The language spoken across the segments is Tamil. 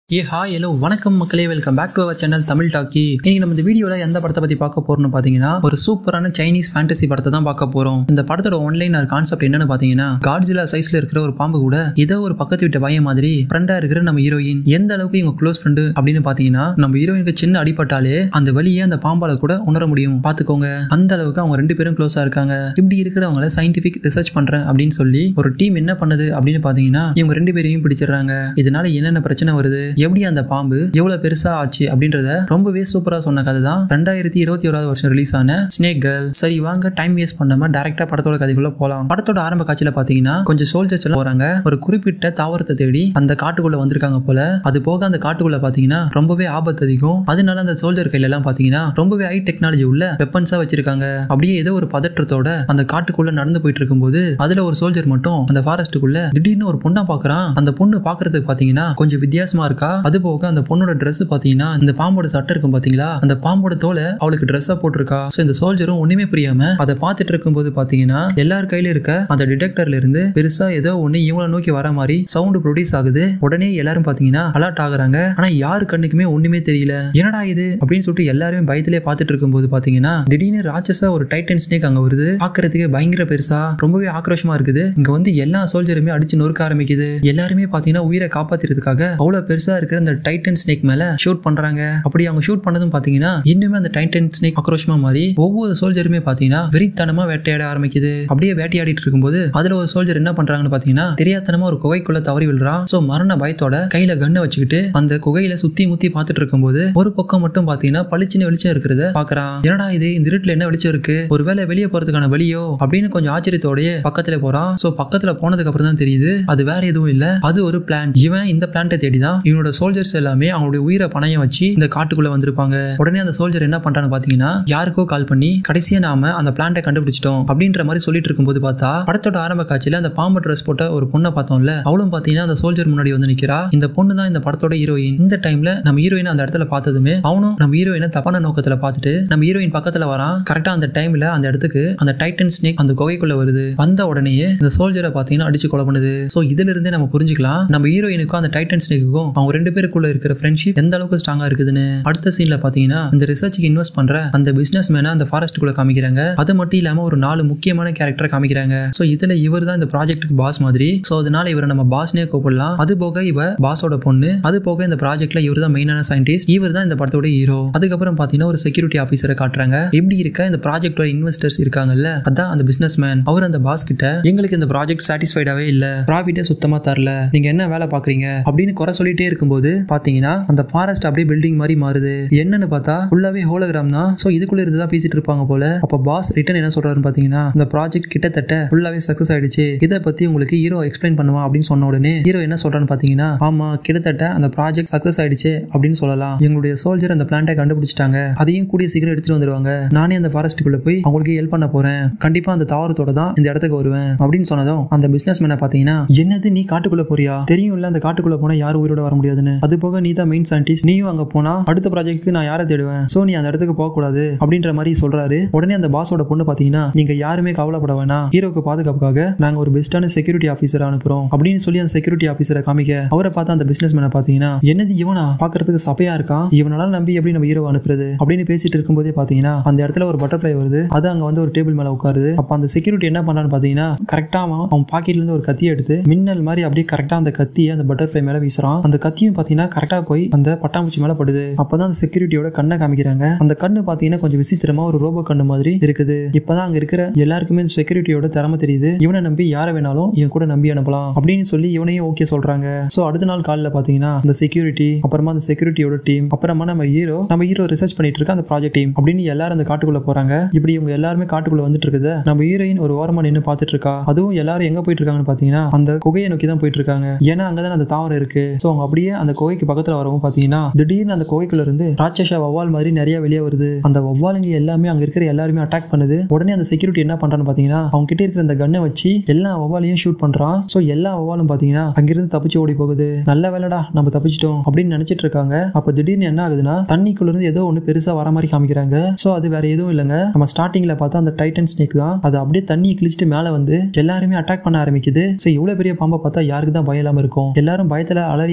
ஏ ஹாய் ஹலோ வணக்கம் மக்களே welcome back to our channel Tamil talkie இன்னைக்கு நம்ம இந்த வீடியோல எந்த படத்தை பத்தி பார்க்க போறோம்னு பாத்தீங்கன்னா ஒரு சூப்பரான சைனீஸ் ஃபேண்டசி படத்தை தான் பார்க்க போறோம் இந்த படத்தோட ஒன்லைன் கான்செப்ட் என்னன்னு பாத்தீங்கன்னா காட்ஜிலா சைஸ்ல இருக்கிற ஒரு பாம்பு கூட ஏதோ ஒரு பக்கத்து வீட்டு பையன் மாதிரி ஃப்ரெண்டா இருக்கிற நம்ம ஹீரோயின் எந்த அளவுக்கு இவங்க க்ளோஸ் ஃப்ரெண்டு அப்படின்னு பாத்தீங்கன்னா நம்ம ஹீரோயினுக்கு சின்ன அடிபட்டாலே அந்த வலியை அந்த பாம்பால கூட உணர முடியும் பாத்துக்கோங்க அந்த அளவுக்கு அவங்க ரெண்டு பேரும் க்ளோஸா இருக்காங்க இப்படி இருக்கிறவங்கள சயின்டிபிக் ரிசர்ச் பண்றேன் அப்படின்னு சொல்லி ஒரு டீம் என்ன பண்ணுது அப்படின்னு பாத்தீங்கன்னா இவங்க ரெண்டு பேரையும் பிடிச்சிடுறாங்க இதனால என்னென்ன பிரச்சனை வருது எப்படி அந்த பாம்பு எவ்வளவு பெருசா ஆச்சு அப்படின்றத ரொம்பவே சூப்பரா சொன்ன கதை தான் ரெண்டாயிரத்தி இருபத்தி ஓராவது வருஷம் ரிலீஸ் ஆன ஸ்னேக் கேர்ள் சரி வாங்க டைம் வேஸ்ட் பண்ணாம டேரக்டா படத்தோட கதைக்குள்ள போலாம் படத்தோட ஆரம்ப காட்சியில பாத்தீங்கன்னா கொஞ்சம் சோல்ஜர்ஸ் எல்லாம் போறாங்க ஒரு குறிப்பிட்ட தாவரத்தை தேடி அந்த காட்டுக்குள்ள வந்திருக்காங்க போல அது போக அந்த காட்டுக்குள்ள பாத்தீங்கன்னா ரொம்பவே ஆபத்து அதிகம் அதனால அந்த சோல்ஜர் கையில எல்லாம் பாத்தீங்கன்னா ரொம்பவே ஹை டெக்னாலஜி உள்ள வெப்பன்ஸா வச்சிருக்காங்க அப்படியே ஏதோ ஒரு பதற்றத்தோட அந்த காட்டுக்குள்ள நடந்து போயிட்டு இருக்கும்போது அதுல ஒரு சோல்ஜர் மட்டும் அந்த ஃபாரஸ்ட்டுக்குள்ள திடீர்னு ஒரு பொண்ணா பாக்குறான் அந்த பொண்ணு பாக்குறதுக்கு பாத்தீங்கன்னா கொஞ்சம் வித்தியாசமா இருக்கா அது போக அந்த பொண்ணோட Dress பாத்தீங்கன்னா இந்த பாம்போட சட்டை இருக்கும் பாத்தீங்களா அந்த பாம்போட தோலை அவளுக்கு ட்ரெஸ்ஸா போட்டிருக்கா ஸோ இந்த சோல்ஜரும் ஒண்ணுமே புரியாம அதை பார்த்துட்டு இருக்கும்போது பாத்தீங்கன்னா எல்லார் கையில இருக்க அந்த டிடெக்டர்ல இருந்து பெருசா ஏதோ ஒண்ணு இவங்கள நோக்கி வர மாதிரி சவுண்ட் ப்ரொடியூஸ் ஆகுது உடனே எல்லாரும் பாத்தீங்கன்னா அலர்ட் ஆகுறாங்க ஆனா யாரு கண்ணுக்குமே ஒண்ணுமே தெரியல என்னடா இது அப்படின்னு சொல்லிட்டு எல்லாருமே பயத்திலே பார்த்துட்டு இருக்கும்போது பாத்தீங்கன்னா திடீர்னு ராட்சசா ஒரு டைட்டன் ஸ்னேக் அங்க வருது பாக்குறதுக்கு பயங்கர பெருசா ரொம்பவே ஆக்ரோஷமா இருக்குது இங்க வந்து எல்லா சோல்ஜருமே அடிச்சு நொறுக்க ஆரம்பிக்குது எல்லாருமே பாத்தீங்கன்னா உயிரை காப்பாத்துறதுக்காக அவ்வளவு பெருசா இருக்கிற அந்த டைட்டன் ஸ்னேக் மேல ஷூட் பண்றாங்க அப்படி அவங்க ஷூட் பண்ணதும் பாத்தீங்கன்னா இன்னுமே அந்த டைட்டன் ஸ்னேக் ஆக்ரோஷமா மாறி ஒவ்வொரு சோல்ஜருமே பாத்தீங்கன்னா வெறித்தனமா வேட்டையாட ஆரம்பிக்குது அப்படியே வேட்டையாடிட்டு இருக்கும்போது அதுல ஒரு சோல்ஜர் என்ன பண்றாங்கன்னு பாத்தீங்கன்னா தெரியாதனமா ஒரு குகைக்குள்ள தவறி விழுறான் சோ மரண பயத்தோட கையில கண்ணை வச்சுக்கிட்டு அந்த குகையில சுத்தி முத்தி பார்த்துட்டு இருக்கும்போது ஒரு பக்கம் மட்டும் பாத்தீங்கன்னா பளிச்சுன்னு வெளிச்சம் இருக்கிறத பாக்குறான் என்னடா இது இந்த இருட்டுல என்ன வெளிச்சம் இருக்கு ஒருவேளை வெளியே போறதுக்கான வழியோ அப்படின்னு கொஞ்சம் ஆச்சரியத்தோடயே பக்கத்துல போறான் சோ பக்கத்துல போனதுக்கு அப்புறம் தான் தெரியுது அது வேற எதுவும் இல்ல அது ஒரு பிளான் இவன் இந்த பிளான்ட்டை தேடி தான் இவனோட சோல்ஜர்ஸ் எல்லாமே அவங்களுடைய உயிரை பணையம் வச்சு இந்த காட்டுக்குள்ள வந்திருப்பாங்க உடனே அந்த சோல்ஜர் என்ன பண்றான்னு பாத்தீங்கன்னா யாருக்கோ கால் பண்ணி கடைசியா நாம அந்த பிளான்ட்டை கண்டுபிடிச்சிட்டோம் அப்படின்ற மாதிரி சொல்லிட்டு இருக்கும்போது பார்த்தா படத்தோட ஆரம்ப காட்சியில அந்த பாம்பு ட்ரெஸ் போட்ட ஒரு பொண்ணை பார்த்தோம்ல அவளும் பாத்தீங்கன்னா அந்த சோல்ஜர் முன்னாடி வந்து நிக்கிறா இந்த பொண்ணு தான் இந்த படத்தோட ஹீரோயின் இந்த டைம்ல நம்ம ஹீரோயின் அந்த இடத்துல பார்த்ததுமே அவனும் நம்ம ஹீரோயினை தப்பான நோக்கத்துல பார்த்துட்டு நம்ம ஹீரோயின் பக்கத்துல வரான் கரெக்டா அந்த டைம்ல அந்த இடத்துக்கு அந்த டைட்டன் ஸ்னேக் அந்த குகைக்குள்ள வருது வந்த உடனேயே இந்த சோல்ஜரை பாத்தீங்கன்னா அடிச்சு கொலை பண்ணுது சோ இதுல இருந்தே நம்ம புரிஞ்சுக்கலாம் நம்ம ஹீரோயினுக்கும் அந்த டைட்டன் ஸ்னேக்குக்கும் அவங்க ரெண்டு பேருக்குள்ள இருக்கிற ஃப்ரெண்ட்ஷிப் எந்த அளவுக்கு ஸ்ட்ராங்கா இருக்குதுன்னு அடுத்த சீன்ல பாத்தீங்கன்னா இந்த ரிசர்ச்சுக்கு இன்வெஸ்ட் பண்ற அந்த பிசினஸ் மேன அந்த ஃபாரஸ்ட்டுக்குள்ள காமிக்கிறாங்க அது மட்டும் இல்லாம ஒரு நாலு முக்கியமான கேரக்டர் காமிக்கிறாங்க சோ இதுல இவர் தான் இந்த ப்ராஜெக்ட்டுக்கு பாஸ் மாதிரி சோ அதனால இவரை நம்ம பாஸ்னே கூப்பிடலாம் அது போக இவ பாஸோட பொண்ணு அது போக இந்த ப்ராஜெக்ட்ல இவர் தான் மெயினான சயின்டிஸ்ட் இவர் தான் இந்த படத்தோட ஹீரோ அதுக்கப்புறம் பாத்தீங்கன்னா ஒரு செக்யூரிட்டி ஆஃபீஸரை காட்டுறாங்க எப்படி இருக்க இந்த ப்ராஜெக்டோட இன்வெஸ்டர்ஸ் இருக்காங்கல்ல அதான் அந்த பிசினஸ் மேன் அவர் அந்த பாஸ் கிட்ட எங்களுக்கு இந்த ப்ராஜெக்ட் சாட்டிஸ்ஃபைடாவே இல்ல ப்ராஃபிட்டே சுத்தமா தரல நீங்க என்ன வேலை பாக்குறீங்க அப்படின்னு குறை சொல்லிட்டே இருக்கும்போது பாத்தீங்கன்னா அந்த ஃபாரஸ்ட் அப்படியே பில்டிங் மாதிரி மாறுது என்னன்னு பார்த்தா ஃபுல்லாவே ஹோலோகிராம் தான் சோ இதுக்குள்ள இருந்து தான் பேசிட்டு இருப்பாங்க போல அப்ப பாஸ் ரிட்டன் என்ன சொல்றாருன்னு பாத்தீங்கன்னா இந்த ப்ராஜெக்ட் கிட்டத்தட்ட ஃபுல்லாவே சக்சஸ் ஆயிடுச்சு இதை பத்தி உங்களுக்கு ஹீரோ எக்ஸ்பிளைன் பண்ணுவான் அப்படின்னு சொன்ன உடனே ஹீரோ என்ன சொல்றான்னு பாத்தீங்கன்னா ஆமா கிட்டத்தட்ட அந்த ப்ராஜெக்ட் சக்சஸ் ஆயிடுச்சு அப்படின்னு சொல்லலாம் எங்களுடைய சோல்ஜர் அந்த பிளான்ட்டை கண்டுபிடிச்சிட்டாங்க அதையும் கூடிய சீக்கிரம் எடுத்துட்டு வந்துருவாங்க நானே அந்த ஃபாரஸ்ட்டுக்குள்ள போய் அவங்களுக்கு ஹெல்ப் பண்ண போறேன் கண்டிப்பா அந்த தாவரத்தோட தான் இந்த இடத்துக்கு வருவேன் அப்படின்னு சொன்னதும் அந்த பிசினஸ் மேனை பாத்தீங்கன்னா என்னது நீ காட்டுக்குள்ள போறியா தெரியும்ல அந்த காட்டுக்குள்ள போனா யாரும் உயிரோட வர முடியாதுன்னு அது போக நீ தான் மெயின் சயின்டிஸ்ட் நீயும் அங்க போனா அடுத்த ப்ராஜெக்ட்டுக்கு நான் யாரை தேடுவேன் சோ நீ அந்த இடத்துக்கு போக கூடாது அப்படின்ற மாதிரி சொல்றாரு உடனே அந்த பாஸோட பொண்ணு பாத்தீங்கன்னா நீங்க யாருமே கவலைப்பட வேணாம் ஹீரோக்கு பாதுகாப்புக்காக நாங்க ஒரு பெஸ்டான செக்யூரிட்டி ஆஃபீஸர் அனுப்புறோம் அப்படின்னு சொல்லி அந்த செக்யூரிட்டி ஆஃபீஸரை காமிக்க அவரை பார்த்து அந்த பிசினஸ் மேனை பாத்தீங்கன்னா என்னது இவனா பாக்குறதுக்கு சப்பையா இருக்கான் இவனால நம்பி எப்படி நம்ம ஹீரோ அனுப்புறது அப்படின்னு பேசிட்டு இருக்கும்போதே பாத்தீங்கன்னா அந்த இடத்துல ஒரு பட்டர்ஃபிளை வருது அது அங்க வந்து ஒரு டேபிள் மேல உட்காருது அப்ப அந்த செக்யூரிட்டி என்ன பண்றான்னு பாத்தீங்கன்னா கரெக்டா அவன் அவன் பாக்கெட்ல இருந்து ஒரு கத்தியை எடுத்து மின்னல் மாதிரி அப்படியே கரெக்டா அந்த கத்தியை அந்த பட்டர்ஃபிளை மேல வீசுறான் அந்த கத்தியும் பாத்தீங்கன்னா கரெக்டா போய் அந்த பட்டாம்பூச்சி மேல படுது அப்பதான் அந்த செக்யூரிட்டியோட கண்ணை காமிக்கிறாங்க அந்த கண்ணு பாத்தீங்கன்னா கொஞ்சம் விசித்திரமா ஒரு ரோபோ கண்ணு மாதிரி இருக்குது இப்பதான் அங்க இருக்கிற எல்லாருக்குமே இந்த செக்யூரிட்டியோட திறமை தெரியுது இவனை நம்பி யாரை வேணாலும் இவன் கூட நம்பி அனுப்பலாம் அப்படின்னு சொல்லி இவனையும் ஓகே சொல்றாங்க சோ அடுத்த நாள் காலையில பாத்தீங்கன்னா அந்த செக்யூரிட்டி அப்புறமா அந்த செக்யூரிட்டியோட டீம் அப்புறமா நம்ம ஹீரோ நம்ம ஹீரோ ரிசர்ச் பண்ணிட்டு இருக்க அந்த ப்ராஜெக்ட் டீம் அப்படின்னு எல்லாரும் அந்த காட்டுக்குள்ள போறாங்க இப்படி இவங்க எல்லாருமே காட்டுக்குள்ள வந்துட்டு இருக்குது நம்ம ஹீரோயின் ஒரு ஓரமா நின்று பார்த்துட்டு இருக்கா அதுவும் எல்லாரும் எங்க போயிட்டு இருக்காங்கன்னு பாத்தீங்கன்னா அந்த குகையை நோக்கி தான் போயிட்டு இருக்காங்க ஏன்னா அங்கதான் அந்த தாவரம் இருக்கு சோ அவங்க அப்படியே அந்த குகைக்கு பக்கத்துல வரவும் பாத்தீங்கன்னா திடீர்னு அந்த குகைக்குள்ள இருந்து ராட்சச வவ்வால் மாதிரி நிறைய வெளியே வருது அந்த வவ்வாலுங்க எல்லாமே அங்க இருக்கிற எல்லாருமே அட்டாக் பண்ணுது உடனே அந்த செக்யூரிட்டி என்ன பண்றான்னு பாத்தீங்கன்னா அவங்க கிட்ட இருக்கிற அந்த கன்னை வச்சு எல்லா வவ்வாலையும் ஷூட் பண்றான் சோ எல்லா வவ்வாலும் பாத்தீங்கன்னா அங்கிருந்து தப்பிச்சு ஓடி போகுது நல்ல வேலைடா நம்ம தப்பிச்சிட்டோம் அப்படின்னு நினைச்சிட்டு இருக்காங்க அப்ப திடீர்னு என்ன ஆகுதுன்னா தண்ணிக்குள்ள இருந்து ஏதோ ஒண்ணு பெருசா வர மாதிரி காமிக்கிறாங்க சோ அது வேற எதுவும் இல்லைங்க நம்ம ஸ்டார்டிங்ல பார்த்தா அந்த டைட்டன் ஸ்னேக் தான் அது அப்படியே தண்ணி கிழிச்சிட்டு மேல வந்து எல்லாருமே அட்டாக் பண்ண ஆரம்பிக்குது சோ இவ்வளவு பெரிய பாம்பை பார்த்தா யாருக்கு தான் பயம் இல்லாம இருக்கும் எல்லாரும் பயத்துல அலறி அடிச்சு ஓடுற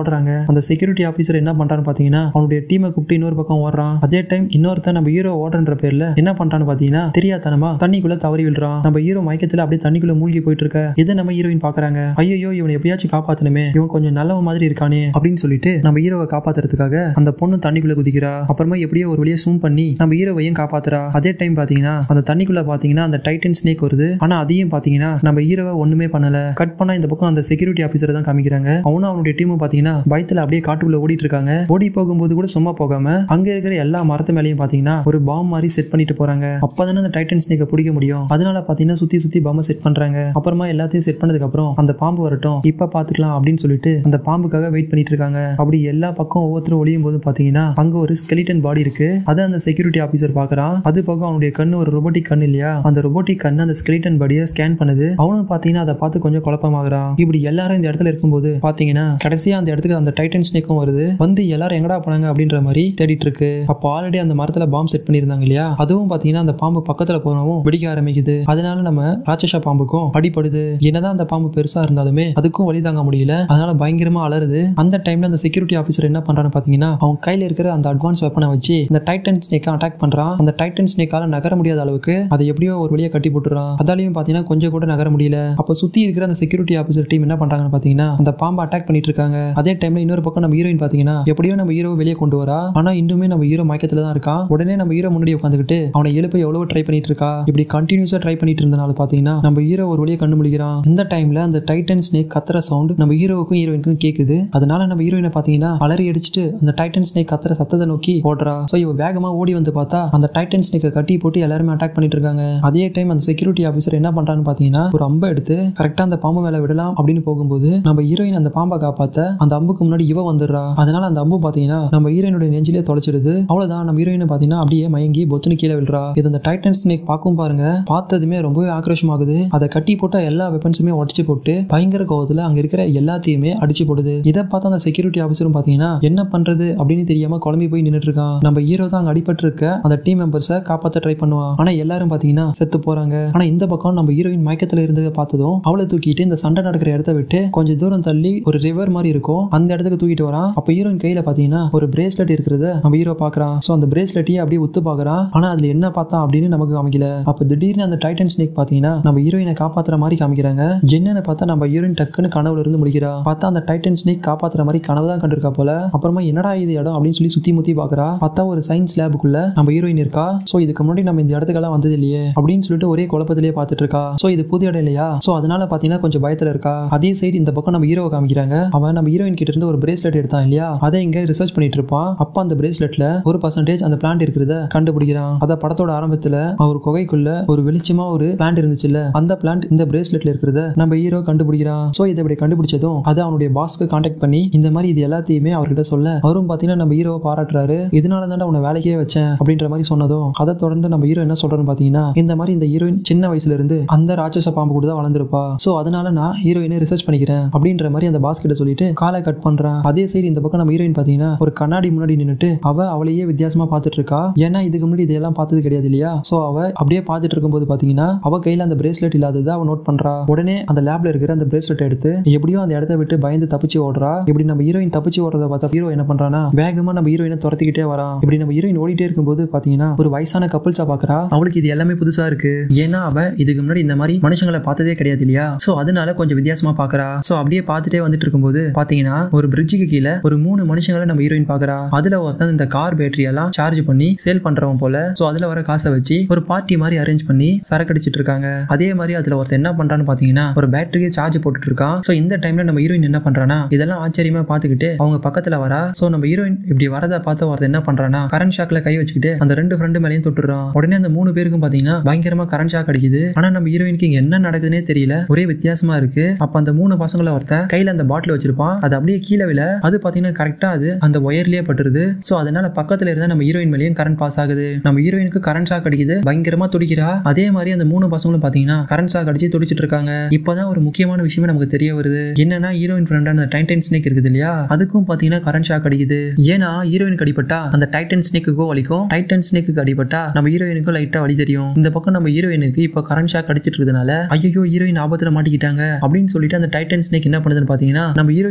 ஓடுறாங்க அந்த செக்யூரிட்டி ஆஃபீஸர் என்ன பண்றான்னு பாத்தீங்கன்னா அவனுடைய டீமை கூப்பிட்டு இன்னொரு பக்கம் ஓடுறான் அதே டைம் இன்னொருத்தன் நம்ம ஹீரோ ஓடுறன்ற பேர்ல என்ன பண்றான்னு பாத்தீங்கன்னா தெரியாதனமா தண்ணிக்குள்ள தவறி விழுறான் நம்ம ஹீரோ மயக்கத்துல அப்படியே தண்ணிக்குள்ள மூழ்கி போயிட்டு இருக்க இதை நம்ம ஹீரோயின் பாக்குறாங்க ஐயோ இவனை எப்படியாச்சும் காப்பாத்தணுமே இவன் கொஞ்சம் நல்லவன் மாதிரி இருக்கானே அப்படின்னு சொல்லிட்டு நம்ம ஹீரோவை காப்பாத்துறதுக்காக அந்த பொண்ணு தண்ணிக்குள்ள குதிக்கிறா அப்புறமா எப்படியோ ஒரு வழியை சூம் பண்ணி நம்ம ஹீரோவையும் காப்பாத்துறா அதே டைம் பாத்தீங்கன்னா அந்த தண்ணிக்குள்ள பாத்தீங்கன்னா அந்த டைட்டன் ஸ்னேக் வருது ஆனா அதையும் பாத்தீங்கன்னா நம்ம ஹீரோவை ஒண்ணுமே பண்ணல கட் பண்ணா இந்த பக்கம் அந்த செக்யூரிட்டி ஆஃபீஸர் தான் காமிக்கிறாங்க அவனும் அவனுடைய டீமும் பாத்தீங்கன்னா பயத்துல அப்படியே காட்டுக்குள்ள ஓடிட்டு இருக்காங்க ஓடி போகும்போது கூட சும்மா போகாம அங்க இருக்கிற எல்லா மரத்து மேலேயும் பாத்தீங்கன்னா ஒரு பாம் மாதிரி செட் பண்ணிட்டு போறாங்க அப்பதானே அந்த டைட்டன் ஸ்னேக்கை பிடிக்க முடியும் அதனால பாத்தீங்கன்னா சுத்தி சுத்தி பாம்பை செட் பண்றாங்க அப்புறமா எல்லாத்தையும் செட் பண்ணதுக்கு அப்புறம் அந்த பாம்பு வரட்டும் இப்ப பாத்துக்கலாம் அப்படின்னு சொல்லிட்டு அந்த பாம்புக்காக வெயிட் பண்ணிட்டு இருக்காங்க அப்படி எல்லா பக்கம் ஒவ்வொருத்தரும் ஒளியும் போது பாத்தீங்கன்னா அங்க ஒரு ஸ்கெலிட்டன் பாடி இருக்கு அதை அந்த செக்யூரிட்டி ஆபீசர் பாக்குறான் அது போக அவனுடைய கண்ணு ஒரு robotic கண் இல்லையா அந்த robotic கண்ணு அந்த ஸ்கெலிட்டன் பாடியை ஸ்கேன் பண்ணுது அவனும் பாத்தீங்கன்னா அதை பார்த்து கொஞ்சம் குழப்பமாகறான் இப்படி எல்லாரும் இந்த இடத்துல இருக்கும்போது பாத்தீங்கன்னா கடைசியா அந்த இடத்துக்கு அந்த டைட்டன் ஸ்னேக்கும் வருது வந்து எல்லாரும் எங்கடா போனாங்க அப்படின்ற மாதிரி தேடிட்டு இருக்கு அப்போ ஆல்ரெடி அந்த மரத்துல பாம்பு செட் பண்ணியிருந்தாங்க இல்லையா அதுவும் பாத்தீங்கன்னா அந்த பாம்பு பக்கத்துல போனவும் வெடிக்க ஆரம்பிக்குது அதனால நம்ம ராட்சச பாம்புக்கும் அடிப்படுது என்னதான் அந்த பாம்பு பெருசா இருந்தாலுமே அதுக்கும் வழி தாங்க முடியல அதனால பயங்கரமா அலறுது அந்த டைம்ல அந்த செக்யூரிட்டி ஆஃபீஸர் என்ன பண்றான்னு பாத்தீங்கன்னா அவன் கையில இருக்கிற அந்த அட்வான்ஸ் வெப்பனை வச்சு இந்த டைட்டன் ஸ்னேக்கை அட்டாக் பண்றான் அந்த டைட்டன் ஸ்னேக்கால நகர முடியாத அளவுக்கு அதை எப்படியோ ஒரு வழியா கட்டி போட்டுறான் அதாலையும் பாத்தீங்கன்னா கொஞ்சம் கூட நகர முடியல அப்ப சுத்தி இருக்கிற அந்த செக்யூரிட்டி ஆஃபீஸர் டீம் என்ன பண்றாங்கன்னு பாத்தீங்கன்னா அந்த பாம்பை அட்டாக் பண்ணிட்டு இருக்காங்க அதே டைம்ல இன்னொரு பக்கம் நம்ம ஹீரோயின் பாத்தீங்கன்னா எப்படியோ நம்ம ஹீரோ வெளியே கொண்டு வரா ஆனா இன்னுமே நம்ம ஹீரோ மயக்கத்துல தான் இருக்கான் உடனே நம்ம ஹீரோ முன்னாடி உட்காந்துக்கிட்டு அவனை எழுப்ப எவ்வளவு ட்ரை பண்ணிட்டு இருக்கா இப்படி கண்டினியூஸா ட்ரை பண்ணிட்டு இருந்தனால பாத்தீங்கன்னா நம்ம ஹீரோ ஒரு வழியை கண்டு முடிக்கிறான் இந்த டைம்ல அந்த டைட்டன் ஸ்னேக் கத்துற சவுண்ட் நம்ம ஹீரோவுக்கும் ஹீரோயினுக்கும் கேக்குது அதனால நம்ம ஹீரோயினை பாத்தீங்கன்னா அலறி அடிச்சுட்டு அந்த டைட்டன் ஸ்னேக் கத்துற சத்தத்தை நோக்கி ஓடுறா சோ இவ வேகமா ஓடி வந்து பார்த்தா அந்த டைட்டன் ஸ்னேக்கை கட்டி போட்டு எல்லாருமே அட்டாக் பண்ணிட்டு இருக்காங்க அதே டைம் அந்த செக்யூரிட்டி ஆஃபீஸர் என்ன பண்றான்னு பாத்தீங்கன்னா ஒரு அம்பை எடுத்து கரெக்டா அந்த பாம்பு மேல விடலாம் அப்படின்னு போகும்போது நம்ம ஹீரோயின் அந்த பாம்பை காப்பாத்த அந்த அம்புக்கு முன்னாடி இவ வந்துடுறா அதனால அந்த அம்பு பாத்தீங்கன்னா நம்ம ஹீரோயினுடைய நெஞ்சிலே தொலைச்சிடுது அவ்வளவுதான் நம்ம ஹீரோயின் பாத்தீங்கன்னா அப்படியே மயங்கி பொத்துன்னு கீழே விழுறா இது அந்த டைட்டன் ஸ்னேக் பார்க்கும் பாருங்க பார்த்ததுமே ரொம்பவே ஆக்ரோஷமாகுது அதை கட்டி போட்ட எல்லா வெப்பன்ஸுமே உடச்சு போட்டு பயங்கர கோவத்துல அங்க இருக்கிற எல்லாத்தையுமே அடிச்சு போடுது இதை பார்த்து அந்த செக்யூரிட்டி ஆஃபீஸரும் பாத்தீங்கன்னா என்ன பண்றது அப்படின்னு தெரியாம குழம்பி போய் நின்னுட்டு இருக்கான் நம்ம ஹீரோ தான் அங்க அடிபட்டு இருக்க அந்த டீம் மெம்பர்ஸை காப்பாத்த ட்ரை பண்ணுவான் ஆனா எல்லாரும் பாத்தீங்கன்னா செத்து போறாங்க ஆனா இந்த பக்கம் நம்ம ஹீரோயின் மயக்கத்துல இருந்ததை பார்த்ததும் அவளை தூக்கிட்டு இந்த சண்டை நடக்கிற இடத்த விட்டு கொஞ்சம் தூரம் தள்ளி ஒரு ரிவர் மாதிரி இருக்கும் அந்த இடத்துக்கு தூக்கிட்டு வரான் அப்ப ஹீரோயின் கையில பாத்தீங்கன்னா ஒரு பிரேஸ்லெட் இருக்கிறத நம்ம ஹீரோ பாக்குறான் சோ அந்த பிரேஸ்லெட்டையே அப்படியே உத்து பாக்குறான் ஆனா அதுல என்ன பார்த்தா அப்படின்னு நமக்கு காமிக்கல அப்ப திடீர்னு அந்த டைட்டன் ஸ்னேக் பாத்தீங்கன்னா நம்ம ஹீரோயினை காப்பாத்துற மாதிரி காமிக்கிறாங்க என்னன்னு பார்த்தா நம்ம ஹீரோயின் டக்குன்னு கனவுல இருந்து முடிக்கிறா பார்த்தா அந்த டைட்டன் ஸ்னேக் காப்பாத்துற மாதிரி கனவு தான் கண்டிருக்கா போல அப்புறமா என்னடா இது இடம் அப்படின்னு சொல்லி சுத்தி முத்தி பாக்குறா பார்த்தா ஒரு சயின்ஸ் லேபுக்குள்ள நம்ம ஹீரோயின் இருக்கா சோ இதுக்கு முன்னாடி நம்ம இந்த இடத்துக்கெல்லாம் வந்தது இல்லையே அப்படின்னு சொல்லிட்டு ஒரே குழப்பத்திலேயே பார்த்துட்டு இருக்கா சோ இது புது இடம் இல்லையா சோ அதனால பாத்தீங்கன்னா கொஞ்சம் பயத்துல இருக்கா அதே சைடு இந்த பக்கம் நம்ம ஹீரோவை காமிக்கிறாங்க அவன் நம்ம ஹீரோயின் கிட்ட இருந்து ஒரு பிரேஸ்லெட் எடுத்தான் இல்லையா அதை இங்க ரிசர்ச் பண்ணிட்டு இருப்பான் அப்ப அந்த பிரேஸ்லெட்ல ஒரு பர்சன்டேஜ் அந்த பிளான்ட் இருக்கிறத கண்டுபிடிக்கிறான் அத படத்தோட ஆரம்பத்துல அவர் குகைக்குள்ள ஒரு வெளிச்சமா ஒரு பிளான்ட் இருந்துச்சுல்ல அந்த பிளான்ட் இந்த பிரேஸ்லெட்ல இருக்கிறத நம்ம ஹீரோ கண்டுபிடிக்கிறான் சோ இதை இப்படி கண்டுபிடிச்சதும் அதை அவனுடைய பாஸ்க்கு கான்டாக்ட் பண்ணி இந்த மாதிரி இது எல்லாத்தையுமே அவர்கிட்ட சொல்ல அவரும் பாத்தீங்கன்னா நம்ம ஹீரோவை பாராட்டுறாரு இதனால தான் உன்னை வேலைக்கே வச்சேன் அப்படின்ற மாதிரி சொன்னதும் அதை தொடர்ந்து நம்ம ஹீரோ என்ன சொல்றேன்னு பாத்தீங்கன்னா இந்த மாதிரி இந்த ஹீரோயின் சின்ன வயசுல இருந்து அந்த ராட்சச பாம்பு கூட தான் வளர்ந்துருப்பா சோ அதனால நான் ஹீரோயினை ரிசர்ச் பண்ணிக்கிறேன் அப்படின்ற மாதிரி அந்த பாஸ் கிட்ட சொல்லிட்டு காலை கட் பண்றான் அதே சைடு இந்த பக்கம் நம்ம ஹீரோயின் பாத்தீங்கன்னா ஒரு கண்ணாடி முன்னாடி நின்னுட்டு அவ அவளையே வித்தியாசமா பார்த்துட்டு இருக்கா ஏன்னா இதுக்கு முன்னாடி இதெல்லாம் பார்த்தது கிடையாது இல்லையா சோ அவ அப்படியே பார்த்துட்டு இருக்கும்போது பாத்தீங்கன்னா அவ கையில அந்த பிரேஸ்லெட் இல்லாததை அவ நோட் பண்றா உடனே அந்த லேப்ல இருக்கிற அந்த பிரேஸ்லெட் எடுத்து எப்படியோ அந்த இடத்த விட்டு பயந்து தப்பிச்சு ஓடுறா இப்படி நம்ம ஹீரோயின் தப்பிச்சு ஓடுறத பார்த்தா ஹீரோ என்ன பண்றானா வேகமா நம்ம ஹீரோயினை துரத்திக்கிட்டே வரான் இப்படி நம்ம ஹீரோயின் ஓடிட்டே இருக்கும்போது பாத்தீங்கன்னா ஒரு வயசான கப்பல்ஸா பாக்குறா அவளுக்கு இது எல்லாமே புதுசா இருக்கு ஏன்னா அவ இதுக்கு முன்னாடி இந்த மாதிரி மனுஷங்களை பார்த்ததே கிடையாது இல்லையா சோ அதனால கொஞ்சம் வித்தியாசமா பாக்குறா சோ அப்படியே பார்த்துட்டே வந்துட்டு இருக்கும்போது பாத்தீங்கன்னா ஒரு பிரிட்ஜுக்கு கீழே ஒரு மூணு மனுஷங்களை நம்ம ஹீரோயின் பாக்குறா அதுல ஒருத்தன் இந்த கார் பேட்டரி எல்லாம் சார்ஜ் பண்ணி சேல் பண்றவன் போல சோ அதுல வர காசை வச்சு ஒரு பார்ட்டி மாதிரி அரேஞ்ச் பண்ணி சரக்கு அடிச்சிட்டு இருக்காங்க அதே மாதிரி அதுல ஒருத்தன் என்ன பண்றான்னு பாத்தீங்கன்னா ஒரு பேட்டரிக்கு சார்ஜ் போட்டுட்டு இருக்கான் சோ இந்த டைம்ல நம்ம ஹீரோயின் என்ன பண்றானா இதெல்லாம் ஆச்சரியமா பாத்துக்கிட்டு அவங்க பக்கத்துல வரா சோ நம்ம ஹீரோயின் இப்படி வரதை பார்த்து ஒருத்தன் என்ன பண்றானா கரண்ட் ஷாக்ல கை வச்சுக்கிட்டு அந்த ரெண்டு ஃப்ரெண்டு மேலேயும் தொட்டுறான் உடனே அந்த மூணு பேருக்கும் பாத்தீங்கன்னா பயங்கரமா கரண்ட் ஷாக் அடிக்குது ஆனா நம்ம ஹீரோயினுக்கு இங்க என்ன நடக்குதுன்னே தெரியல ஒரே வித்தியாசமா இருக்கு அப்ப அந்த மூணு பசங்கள ஒருத்தன் கையில அந்த பாட்டில் வச்சிருப்பான் அது அப்படியே கீழே விழ அது பாத்தீங்கன்னா கரெக்டா அது அந்த ஒயர்லயே பட்டுருது சோ அதனால பக்கத்துல இருந்த நம்ம ஹீரோயின் மேலேயும் கரண்ட் பாஸ் ஆகுது நம்ம ஹீரோயினுக்கு கரண்ட் ஷாக் அடிக்குது பயங்கரமா துடிக்கிறா அதே மாதிரி அந்த மூணு பசங்களும் பாத்தீங்கன்னா கரண்ட் ஷாக் அடிச்சு துடிச்சிட்டு இருக்காங்க இப்பதான் ஒரு முக்கியமான விஷயமே நமக்கு தெரிய வருது என்னன்னா ஹீரோயின் ஃப்ரெண்டான அந்த டைட்டன் ஸ்னேக் இருக்குது இல்லையா அதுக்கும் பாத்தீங்கன்னா கரண்ட் ஷாக் அடிக்குது ஏன்னா ஹீரோயினுக்கு அடிபட்டா அந்த டைட்டன் ஸ்னேக்குக்கும் வலிக்கும் டைட்டன் ஸ்னேக்கு அடிபட்டா நம்ம ஹீரோயினுக்கும் லைட்டா வலி தெரியும் இந்த பக்கம் நம்ம ஹீரோயினுக்கு இப்போ கரண்ட் ஷாக் அடிச்சிட்டு இருக்கிறதுனால ஐயோ ஹீரோயின் ஆபத்துல மாட்டிக்கிட்டாங்க அப்படின்னு சொல்லிட்டு அந்த டைட்டன் ஸ்னேக் என்ன பண்ணுதுன்னு பாத்தீங்கன்னா நம்ம ஹீரோயின் இருக்கிற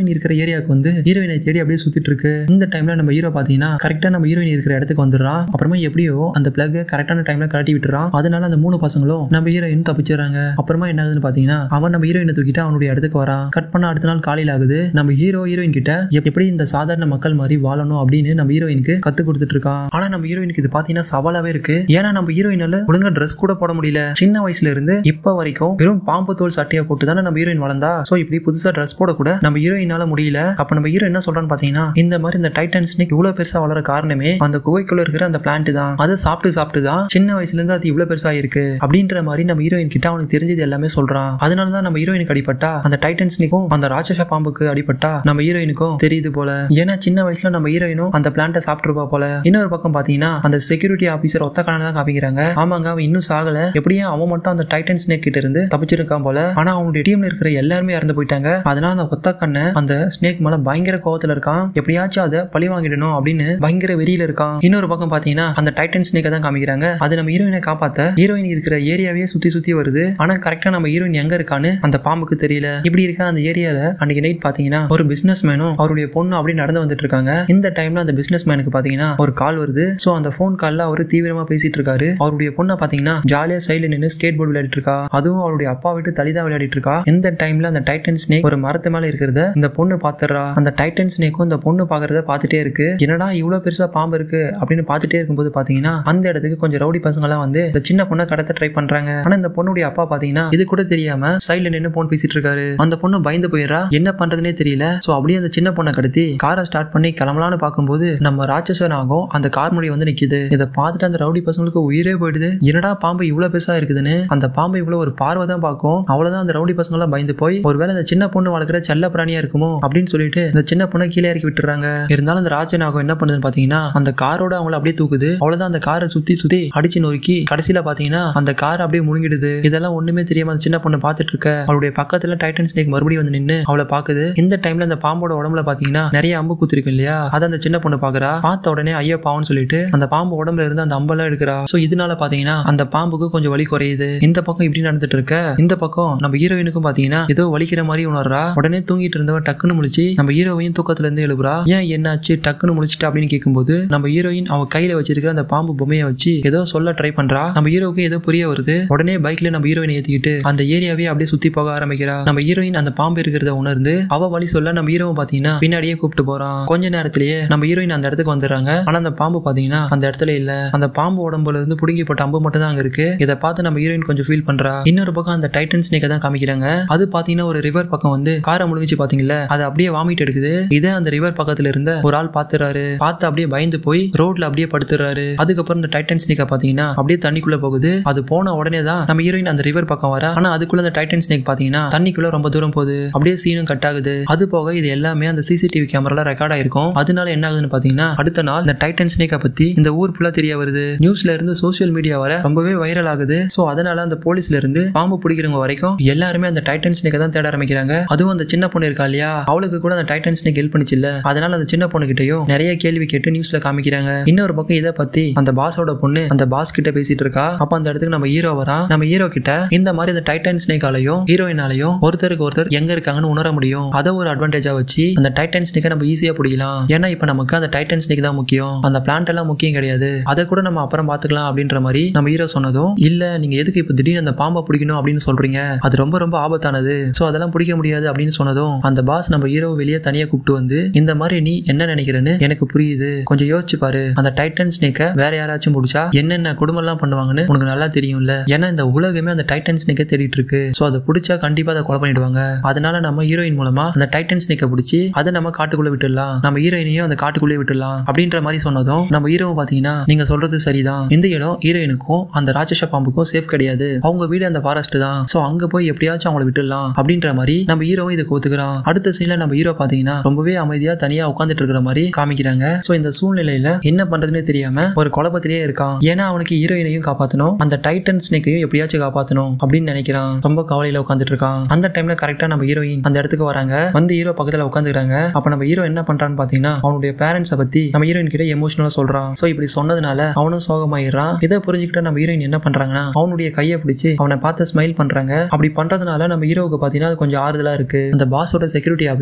ஏரியாவுக்கு வந்து ஹீரோயினை தேடி அப்படியே சுத்திட்டு இருக்கு இந்த டைம்ல நம்ம ஹீரோ பாத்தீங்கன்னா கரெக்டா நம்ம ஹீரோயின் இருக்கிற இடத்துக்கு வந்துடுறான் அப்புறமா எப்படியோ அந்த பிளக் கரெக்டான டைம்ல கழட்டி விட்டுறான் அதனால அந்த மூணு பசங்களும் நம்ம ஹீரோயின் தப்பிச்சிடுறாங்க அப்புறமா என்ன ஆகுதுன்னு பாத்தீங்கன்னா அவன் நம்ம ஹீரோயினை தூக்கிட்டு அவனுடைய இடத்துக்கு வரான் கட் பண்ண அடுத்த நாள் காலையில ஆகுது நம்ம ஹீரோ ஹீரோயின் கிட்ட எப்~ எப்படி இந்த சாதாரண மக்கள் மாதிரி வாழணும் அப்படின்னு நம்ம ஹீரோயினுக்கு கத்து கொடுத்துட்டு இருக்கான் ஆனா நம்ம ஹீரோயினுக்கு இது பாத்தீங்கன்னா சவாலாவே இருக்கு ஏன்னா நம்ம ஹீரோயினால ஒழுங்கா ட்ரெஸ் கூட போட முடியல சின்ன வயசுல இருந்து இப்ப வரைக்கும் வெறும் பாம்பு தோல் சட்டையை போட்டு தானே நம்ம ஹீரோயின் வளர்ந்தா சோ இப்படி புதுசா ட்ரெஸ் போட கூட நம்ம ஹீரோயினால முடியல அப்ப நம்ம ஹீரோ என்ன சொல்றான்னு பாத்தீங்கன்னா இந்த மாதிரி இந்த டைட்டன் ஸ்னேக் இவ்வளவு பெருசா வளர காரணமே அந்த குகைக்குள்ள இருக்கிற அந்த பிளான்ட் தான் அதை சாப்பிட்டு சாப்பிட்டு தான் சின்ன வயசுல இருந்து அது இவ்வளவு பெருசா இருக்கு அப்படின்ற மாதிரி நம்ம ஹீரோயின் கிட்ட அவனுக்கு தெரிஞ்சது எல்லாமே சொல்றான் அதனால தான் நம்ம ஹீரோயினுக்கு அடிபட்டா அந்த டைட்டன் ஸ்னேக்கும் அந்த ராட்சச பாம்புக்கு அடிபட்டா நம்ம ஹீரோயினுக்கும் தெரியுது போல ஏன்னா சின்ன வயசுல நம்ம ஹீரோயினும் அந்த பிளான்ட்டை சாப்பிட்டுருப்பா போல இன்னொரு பக்கம் பாத்தீங்கன்னா அந்த செக்யூரிட்டி ஆபீசர் ஒத்த கண்ணை தான் காமிக்கிறாங்க ஆமாங்க அவன் இன்னும் சாகல எப்படியும் அவன் மட்டும் அந்த டைட்டன் ஸ்னேக் கிட்ட இருந்து தப்பிச்சிருக்கான் போல ஆனா அவனுடைய டீம்ல இருக்கிற எல்லாருமே இறந்து போயிட்டாங்க அதனால அந்த ஒத்த கண்ணை அந்த ஸ்னேக் மேல பயங்கர கோவத்துல இருக்கான் எப்படியாச்சும் அதை பழி வாங்கிடணும் அப்படின்னு பயங்கர வெறியில இருக்கான் இன்னொரு பக்கம் பாத்தீங்கன்னா அந்த டைட்டன் ஸ்னேக்கை தான் காமிக்கிறாங்க அது நம்ம ஹீரோயினை காப்பாத்த ஹீரோயின் இருக்கிற ஏரியாவே சுத்தி சுத்தி வருது ஆனா கரெக்டா நம்ம ஹீரோயின் எங்க இருக்கான்னு அந்த பாம்புக்கு தெரியல இப்படி இருக்க அந்த ஏரியால அன்னைக்கு நைட் பாத்தீங்கன்னா ஒரு பிசினஸ் மேனும் அவருடைய பொண்ணு அப்படி நடந்து வந்துட்டு இருக்காங்க இந்த டைம்ல அந்த பிசினஸ் மேனுக்கு பாத்தீங்கன்னா ஒரு கால் வருது சோ அந்த ஃபோன் கால்ல அவரு தீவிரமா பேசிட்டு இருக்காரு அவருடைய பொண்ணை பாத்தீங்கன்னா ஜாலியா சைடுல நின்று ஸ்கேட் போர்டு விளையாடிட்டு இருக்கா அதுவும் அவருடைய அப்பா விட்டு தலிதா விளையாடிட்டு இருக்கா இந்த டைம்ல அந்த டைட்டன் ஸ்னேக் ஒரு மரத்து மேல இருக்கிறத இந்த பொண்ணு பாத்துறா அந்த டைட்டன் ஸ்னேக்கும் இந்த பொண்ணு பாக்குறத பாத்துட்டே இருக்கு என்னடா இவ்வளவு பெருசா பாம்பு இருக்கு அப்படின்னு பாத்துட்டே இருக்கும்போது பாத்தீங்கன்னா அந்த இடத்துக்கு கொஞ்சம் ரவுடி பசங்க எல்லாம் வந்து இந்த சின்ன பொண்ணை கடத்த ட்ரை பண்றாங்க ஆனா இந்த பொண்ணுடைய அப்பா பாத்தீங்கன்னா இது கூட தெரியாம சைடுல நின்று போன் பேசிட்டு இருக்காரு அந்த பொண்ணு பயந்து போயிடுறா என்ன பண்றதுனே தெரியல சோ அப்படியே அந்த சின்ன பொண்ணை கடத்தி காரை ஸ்டார்ட் பண்ணி கிளம்பலாம்னு பார்க்கும்போது நம்ம ராட்சசன் ஆகும் அந்த கார் முடி வந்து நிக்குது இதை பார்த்துட்டு அந்த ரவுடி பசங்களுக்கு உயிரே போயிடுது என்னடா பாம்பு இவ்வளவு பெருசா இருக்குதுன்னு அந்த பாம்பு இவ்வளவு ஒரு பார்வை தான் பார்க்கும் அவ்வளவுதான் அந்த ரவுடி பசங்க எல்லாம் பயந்து போய் ஒருவேளை அந்த சின்ன பொண்ணு வளர்க்குற செல்ல பிராணியா இருக்குமோ அப்படின்னு சொல்லிட்டு இந்த சின்ன பொண்ணை கீழே இறக்கி விட்டுறாங்க இருந்தாலும் அந்த ராஜன் ஆகும் என்ன பண்ணுதுன்னு பாத்தீங்கன்னா அந்த காரோட அவங்கள அப்படியே தூக்குது அவ்வளவுதான் அந்த காரை சுத்தி சுத்தி அடிச்சு நொறுக்கி கடைசியில பாத்தீங்கன்னா அந்த கார் அப்படியே முழுங்கிடுது இதெல்லாம் ஒண்ணுமே தெரியாம அந்த சின்ன பொண்ணு பார்த்துட்டு இருக்க அவளுடைய பக்கத்துல டைட்டன் ஸ்னேக் மறுபடியும் வந்து நின்னு அவளை பாக்குது இந்த டைம்ல அந்த பாம்போட உடம்புல பாத்தீங்கன்னா நிறைய அம்பு குத்திருக்கு இல்லையா அதை அந்த சின்ன பொண்ணு பாக்குறா பார்த்த உடனே ஐயோ பாவம்னு சொல்லிட்டு அந்த பாம்பு உடம்புல இருந்து அந்த அம்பெல்லாம் எடுக்கிறா சோ இதனால பாத்தீங்கன்னா அந்த பாம்புக்கு கொஞ்சம் வலி குறையுது இந்த பக்கம் இப்படி நடந்துட்டு இருக்க இந்த பக்கம் நம்ம ஹீரோயினுக்கும் பாத்தீங்கன்னா ஏதோ வலிக்கிற மாதிரி உணர்றா உடனே தூங்கிட்டு இருந்தவ டக்குன்னு முழிச்சு நம்ம ஹீரோயின் தூக்கத்துல இருந்து எழுப்புறா ஏன் என்னாச்சு டக்குன்னு முழிச்சிட்டு அப்படின்னு கேட்கும்போது நம்ம ஹீரோயின் அவ கையில வச்சிருக்கிற அந்த பாம்பு பொம்மையை வச்சு ஏதோ சொல்ல ட்ரை பண்றா நம்ம ஹீரோவுக்கு ஏதோ புரிய வருது உடனே பைக்ல நம்ம ஹீரோயினை ஏத்திக்கிட்டு அந்த ஏரியாவே அப்படியே சுத்தி போக ஆரம்பிக்கிறா நம்ம ஹீரோயின் அந்த பாம்பு இருக்கிறத உணர்ந்து அவ வழி சொல்ல நம்ம ஹீரோவும் பாத்தீங்கன்னா பின்னாடியே கூப்பிட்டு போறான் கொஞ்ச நேரத்திலேயே நம்ம ஹீரோயின் அந்த இடத்துக்கு வந்துடுறாங்க ஆனா அந்த பாம்பு பாத்தீங்கன்னா அந்த இடத்துல இல்ல அந்த பாம்பு உடம்புல இருந்து புடுங்கி போட்ட அம்பு மட்டும் தான் அங்க இருக்கு இதை பார்த்து நம்ம ஹீரோயின் கொஞ்சம் ஃபீல் பண்றா இன்னொரு பக்கம் அந்த டைட்டன் ஸ்னேக்கை தான் காமிக்கிறாங்க அது பாத்தீங்கன்னா ஒரு ரிவர் பக்கம் வந்து காரை முழுங்கிச்சு பாத்தீங்களா அது அப்படியே வாமிட் எடுக்குது இதை அந்த ரிவர் பக்கத்துல இருந்த ஒரு ஆள் பாத்துறாரு பார்த்து அப்படியே பயந்து போய் ரோட்ல அப்படியே படுத்துறாரு அதுக்கப்புறம் இந்த டைட்டன் ஸ்னேக்கை பாத்தீங்கன்னா அப்படியே தண்ணிக்குள்ள போகுது அது போன உடனே தான் நம்ம ஹீரோயின் அந்த ரிவர் பக்கம் வர ஆனா அதுக்குள்ள அந்த டைட்டன் ஸ்னேக் பாத்தீங்கன்னா தண்ணிக்குள்ள ரொம்ப தூரம் போகுது அப்படியே சீனும் கட் ஆகுது அது போக இது எல்லாமே அந்த சிசிடிவி கேமரால ரெக்கார்ட் ஆயிருக்கும் அதனால என்ன ஆகுதுன்னு பாத்தீங்கன்னா அடுத்த நாள் இந்த டைட்டன் ஸ்னேக்கை பத்தி இந்த ஊர் ஃபுல்லா தெரிய வருது நியூஸ்ல இருந்து சோசியல் மீடியா வர ரொம்பவே வைரல் ஆகுது சோ அதனால அந்த போலீஸ்ல இருந்து பாம்பு பிடிக்கிறவங்க வரைக்கும் எல்லாருமே அந்த டைட்டன் ஸ்னேக்கை தான் தேட ஆரம்பிக்கிறாங்க அதுவும் அந்த சின்ன பொண்ணு இருக்கா இல்லையா அவளுக்கு கூட அந்த டைட்டன் ஸ்னேக் ஹெல்ப் பண்ணிச்சு இல்ல அதனால அந்த சின்ன பொண்ணு கிட்டயும் நிறைய கேள்வி கேட்டு நியூஸ்ல காமிக்கிறாங்க இன்னொரு பக்கம் இதை பத்தி அந்த பாஸோட பொண்ணு அந்த பாஸ் கிட்ட பேசிட்டு இருக்கா அப்ப அந்த இடத்துக்கு நம்ம ஹீரோ வரா நம்ம ஹீரோ கிட்ட இந்த மாதிரி இந்த டைட்டன் ஸ்னேக்காலையும் ஹீரோயினாலையும் ஒருத்தருக்கு ஒருத்தர் எங்க இருக்காங்கன்னு உணர முடியும் அதை ஒரு அட்வான்டேஜா வச்சு அந்த டைட்டன் ஸ்னேக்கை நம்ம ஈஸியா பிடிக்கலாம் ஏன்னா இப்ப நமக்கு அந்த டைட்டன் ஸ்னேக் தான் முக்கியம் அந்த பிளான்ட் எல்லாம் முக்கியம் கிடையாது அதை கூட நம்ம அப்புறம் பாத்துக்கலாம் அப்படின்ற மாதிரி நம்ம ஹீரோ சொன்னதும் இல்ல நீங்க எதுக்கு இப்ப திடீர்னு அந்த பாம்பை பிடிக்கணும் அப்படின்னு சொல்றீங்க அது ரொம்ப ரொம்ப ஆபத்தானது சோ அதெல்லாம் பிடிக்க முடியாது அப்படின்னு சொன்னதும் அந்த பாஸ் நம்ம ஹீரோ வெளியே தனியா கூப்பிட்டு வந்து இந்த மாதிரி நீ என்ன நினைக்கிறேன்னு எனக்கு புரியுது கொஞ்சம் யோசிச்சு பாரு அந்த டைட்டன் ஸ்னேக்கை வேற யாராச்சும் பிடிச்சா என்னென்ன குடும்பம் எல்லாம் பண்ணுவாங்கன்னு உனக்கு நல்லா தெரியும்ல ஏன்னா இந்த உலகமே அந்த டைட்டன் ஸ்னேக்கை தேடிட்டு இருக்கு சோ அதை பிடிச்சா கண்டிப்பா அதை கொலை பண்ணிடுவாங்க அதனால நம்ம ஹீரோயின் மூலமா அந்த டைட்டன் ஸ்னேக்கை பிடிச்சி அதை நம்ம காட்டுக்குள்ள விட்டுடலாம் நம்ம ஹீரோயினையும் அந்த காட்டுக்குள்ளே விட்டுடலாம் அப்படின்ற மாதிரி சொன்னதும் நம்ம ஹீரோவும் பாத்தீங்கன்னா நீங்க சொல்றது சரிதான் இந்த இடம் ஹீரோயினுக்கும் அந்த ராட்சச பாம்புக்கும் சேஃப் கிடையாது அவங்க வீடு அந்த ஃபாரஸ்ட் தான் சோ அங்க போய் எப்படியாச்சும் அவங்கள விட்டுடலாம் அப்படின்ற மாதிரி நம்ம ஹீரோவும் இதை கோத்துக்கிறான் அடுத்த சீன்ல நம்ம ஹீரோ பாத்தீங்கன்னா ரொம்பவே அமைதியா தனியா உட்காந்துட்டு இருக்கிற மாதிரி காமிக்கிறாங்க சோ இந்த சூழ்நிலையில என்ன பண்றதுன்னே தெரியாம ஒரு குழப்பத்திலேயே இருக்கான் ஏன்னா அவனுக்கு ஹீரோயினையும் காப்பாத்தணும் அந்த டைட்டன் ஸ்னேக்கையும் எப்படியாச்சும் காப்பாத்தணும் அப்படின்னு நினைக்கிறான் ரொம்ப கவலையில உட்காந்துட்டு இருக்கான் அந்த டைம்ல கரெக்டா நம்ம ஹீரோயின் அந்த இடத்துக்கு வராங்க வந்து ஹீரோ பக்கத்துல உட்காந்துக்கிறாங்க அப்ப நம்ம ஹீரோ என்ன பண்றான்னு பாத்தீங்கன்னா அவனுடைய பேரண்ட்ஸை பத்தி நம்ம ஹீரோயின் கிட்ட எமோஷனலா சொல்றான் சோ இப்படி சொன்னதுனால அவனும் சோகமாயிடுறான் இதை புரிஞ்சுக்கிட்ட நம்ம ஹீரோயின் என்ன பண்றாங்கன்னா அவனுடைய கையை பிடிச்சு அவனை பார்த்து ஸ்மைல் பண்றாங்க அப்படி பண்றதுனால நம்ம ஹீரோவுக்கு பாத்தீங்கன்னா அது கொஞ்சம் ஆறுதலா இருக்கு அந்த பாஸோட செக்யூரிட்டி ஆபீசர்